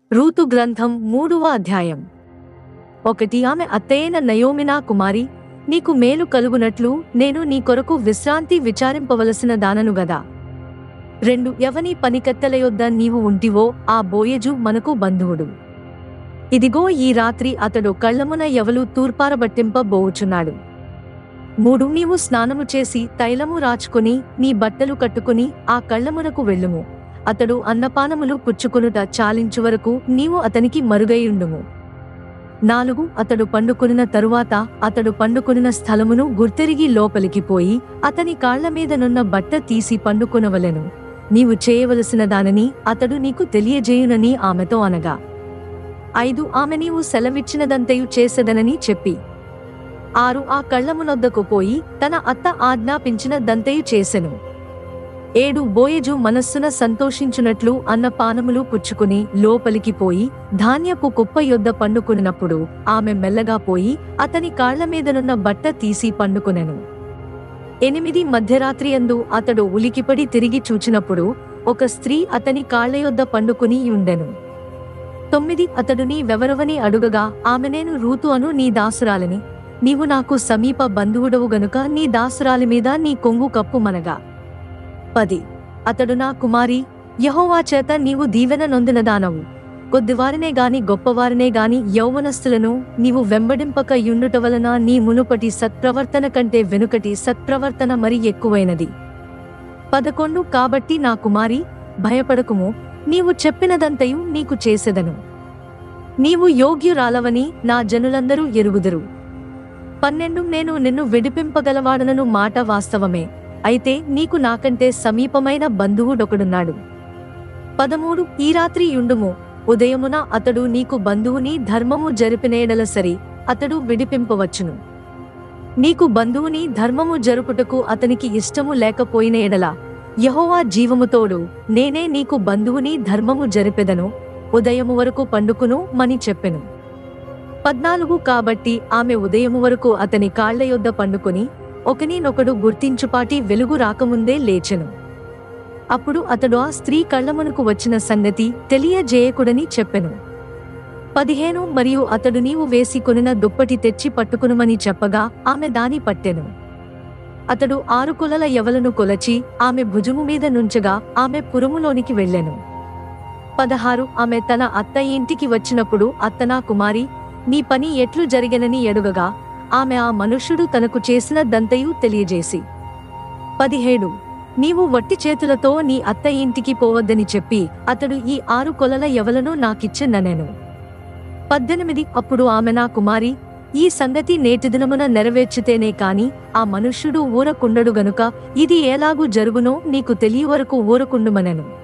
Ruth గ్రంథం మూడవ అధ్యాయం ఒకటి ఆమె అత్తయ్యన నయోమినా కుమారి నీకు మేలు కలుగునట్లు నేను నీ కొరకు విశ్రాంతి విచారింపవలసిన దానను గదా రెండు ఎవని పనికత్తెల యొద్ద నీవు ఉంటివో ఆ బోయజు మనకు బంధువుడు ఇదిగో ఈ రాత్రి అతడు కళ్ళమున ఎవలు తూర్పారబట్టింపబోవుచున్నాడు మూడు నీవు స్నానము చేసి తైలము రాచుకుని నీ బట్టలు కట్టుకుని ఆ కళ్ళమునకు వెళ్ళుము అతడు అన్నపానములు పుచ్చుకొనుట చాలించు వరకు నీవు అతనికి మరుగైయుండుము నాలుగు అతడు పండుకొనిన తరువాత అతడు పండుకొనిన స్థలమును గుర్తెరిగి లోపలికి పోయి అతని కాళ్ల మీదనున్న బట్ట తీసి పండుకొనవలెను నీవు చేయవలసిన దానిని అతడు నీకు తెలియజేయునని ఆమెతో అనగా ఐదు ఆమె నీవు సెలవిచ్చినదంతయు చేసెదనని చెప్పి ఆరు ఆ కళ్ళమునొద్దకు పోయి తన అత్త ఆజ్ఞాపించిన దంతయు చేసెను ఏడు బోయజు మనస్సున సంతోషించునట్లు అన్న పానములు పుచ్చుకుని లోపలికి పోయి ధాన్యపు కుప్ప యొద్ద పండుకున్నప్పుడు ఆమె మెల్లగా పోయి అతని కాళ్ల మీదనున్న బట్ట తీసి పండుకొనెను ఎనిమిది మధ్యరాత్రి అందు అతడు ఉలికిపడి తిరిగి చూచినప్పుడు ఒక స్త్రీ అతని కాళ్ల యొద్ద పండుకుని ఉండెను తొమ్మిది అతడు నీ వెవరవని అడుగగా ఆమె నేను రూతు అను నీ దాసురాలని నీవు నాకు సమీప బంధువుడవు గనుక నీ దాసురాలి మీద నీ కొంగు కప్పు మనగా పది అతడు నా కుమారి యహోవా చేత నీవు దీవెన నొందిన దానవు కొద్దివారినే గాని గొప్పవారినే గాని యౌవనస్తులను నీవు వెంబడింపక యుండుట వలన నీ మునుపటి సత్ప్రవర్తన కంటే వెనుకటి సత్ప్రవర్తన మరి ఎక్కువైనది పదకొండు కాబట్టి నా కుమారి భయపడకుము నీవు చెప్పినదంతయు నీకు చేసెదను నీవు యోగ్యురాలవని నా జనులందరూ ఎరుగుదురు పన్నెండు నేను నిన్ను విడిపింపగలవాడనను మాట వాస్తవమే అయితే నీకు నాకంటే సమీపమైన బంధువుడొకడున్నాడు పదమూడు ఈ రాత్రి యుండుము ఉదయమున అతడు నీకు బంధువుని ధర్మము జరిపినేడల సరి అతడు విడిపింపవచ్చును నీకు బంధువుని ధర్మము జరుపుటకు అతనికి ఇష్టము లేకపోయిన ఎడల యహోవా జీవముతోడు నేనే నీకు బంధువుని ధర్మము జరిపెదను ఉదయము వరకు పండుకును మని చెప్పెను పద్నాలుగు కాబట్టి ఆమె ఉదయము వరకు అతని కాళ్ల యొద్ద పండుకొని ఒకనినొకడు గుర్తించుపాటి వెలుగు రాకముందే లేచెను అప్పుడు అతడు ఆ స్త్రీ కళ్ళమునకు వచ్చిన సంగతి తెలియజేయకుడని చెప్పెను పదిహేను మరియు అతడు నీవు వేసి కొనిన దుప్పటి తెచ్చి పట్టుకునుమని చెప్పగా ఆమె దాని పట్టెను అతడు ఆరు కొలల ఎవలను కొలచి ఆమె భుజము మీద నుంచగా ఆమె పురములోనికి వెళ్ళెను పదహారు ఆమె తన అత్త ఇంటికి వచ్చినప్పుడు అత్తనా కుమారి నీ పని ఎట్లు జరిగెనని ఎడుగగా ఆమె ఆ మనుష్యుడు తనకు చేసిన దంతయు తెలియజేసి పదిహేడు నీవు వట్టి చేతులతో నీ అత్త ఇంటికి పోవద్దని చెప్పి అతడు ఈ ఆరు కొలల ఎవలను నాకిచ్చిందనెను పద్దెనిమిది అప్పుడు ఆమె నా కుమారి ఈ సంగతి నేటి దినమున నెరవేర్చితేనే కాని ఆ మనుష్యుడు ఊరకుండడు గనుక ఇది ఎలాగూ జరుగునో నీకు తెలియవరకు ఊరకుండుమనెను